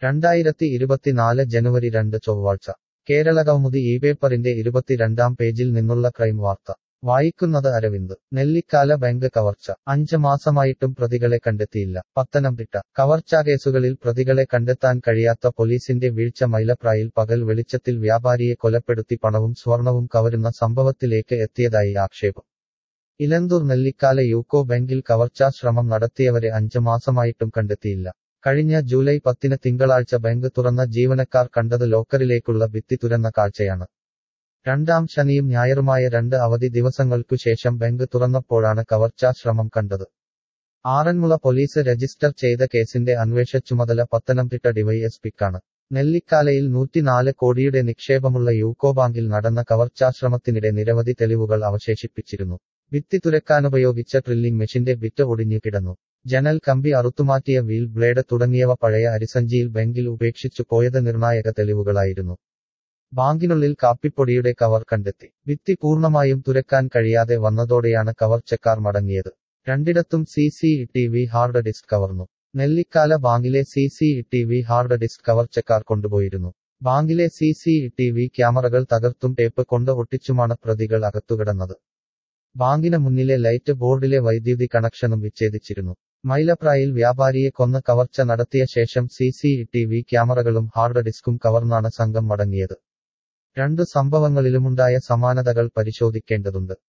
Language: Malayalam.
രണ്ടായിരത്തി ഇരുപത്തിനാല് ജനുവരി രണ്ട് ചൊവ്വാഴ്ച കേരളകൗമുദി ഈ പേപ്പറിന്റെ ഇരുപത്തിരണ്ടാം പേജിൽ നിന്നുള്ള ക്രൈം വാർത്ത വായിക്കുന്നത് അരവിന്ദ് നെല്ലിക്കാല ബാങ്ക് കവർച്ച അഞ്ച് മാസമായിട്ടും പ്രതികളെ കണ്ടെത്തിയില്ല പത്തനംതിട്ട കവർച്ചാകേസുകളിൽ പ്രതികളെ കണ്ടെത്താൻ കഴിയാത്ത പോലീസിന്റെ വീഴ്ച മൈലപ്രായിൽ പകൽ വെളിച്ചത്തിൽ വ്യാപാരിയെ കൊലപ്പെടുത്തി പണവും സ്വർണവും കവരുന്ന സംഭവത്തിലേക്ക് എത്തിയതായി ആക്ഷേപം ഇലന്തൂർ നെല്ലിക്കാല യൂക്കോ ബാങ്കിൽ കവർച്ചാ ശ്രമം നടത്തിയവരെ അഞ്ച് മാസമായിട്ടും കണ്ടെത്തിയില്ല കഴിഞ്ഞ ജൂലൈ പത്തിന് തിങ്കളാഴ്ച ബാങ്ക് തുറന്ന ജീവനക്കാർ കണ്ടത് ലോക്കറിലേക്കുള്ള ഭിത്തി തുരന്ന കാഴ്ചയാണ് രണ്ടാം ശനിയും ഞായറുമായ രണ്ട് അവധി ദിവസങ്ങൾക്കു ശേഷം ബാങ്ക് തുറന്നപ്പോഴാണ് കവർച്ചാ ശ്രമം കണ്ടത് ആറന്മുള പോലീസ് രജിസ്റ്റർ ചെയ്ത കേസിന്റെ അന്വേഷ ചുമതല പത്തനംതിട്ട ഡിവൈഎസ്പിക്കാണ് നെല്ലിക്കാലയിൽ നൂറ്റിനാല് കോടിയുടെ നിക്ഷേപമുള്ള യൂക്കോ ബാങ്കിൽ നടന്ന കവർച്ചാശ്രമത്തിനിടെ നിരവധി തെളിവുകൾ അവശേഷിപ്പിച്ചിരുന്നു ഭിത്തി തുരക്കാനുപയോഗിച്ച ഡ്രില്ലിംഗ് മെഷീന്റെ ബിറ്റ് ഒടിഞ്ഞു കിടന്നു ജനൽ കമ്പി അറുത്തുമാറ്റിയ വീൽ ബ്ലേഡ് തുടങ്ങിയവ പഴയ അരിസഞ്ചിയിൽ ബാങ്കിൽ ഉപേക്ഷിച്ചു പോയത് നിർണായക തെളിവുകളായിരുന്നു ബാങ്കിനുള്ളിൽ കാപ്പിപ്പൊടിയുടെ കവർ കണ്ടെത്തി ഭിത്തി പൂർണ്ണമായും തുരക്കാൻ കഴിയാതെ വന്നതോടെയാണ് കവർച്ചക്കാർ മടങ്ങിയത് രണ്ടിടത്തും C C T V hard disk കവർന്നു നെല്ലിക്കാല ബാങ്കിലെ C C T V hard disk കവർച്ചക്കാർ കൊണ്ടുപോയിരുന്നു ബാങ്കിലെ സി സി ടി വി ക്യാമറകൾ തകർത്തും ടേപ്പ് കൊണ്ട് ഒട്ടിച്ചുമാണ് പ്രതികൾ അകത്തുകിടന്നത് ബാങ്കിന് മുന്നിലെ ലൈറ്റ് ബോർഡിലെ വൈദ്യുതി കണക്ഷനും വിച്ഛേദിച്ചിരുന്നു മൈലപ്രായിൽ വ്യാപാരിയെ കൊന്ന് കവർച്ച നടത്തിയ ശേഷം സി സി ടി വി ക്യാമറകളും ഹാർഡ് ഡിസ്കും കവർന്നാണ് സംഘം മടങ്ങിയത് രണ്ടു സംഭവങ്ങളിലുമുണ്ടായ സമാനതകൾ പരിശോധിക്കേണ്ടതുണ്ട്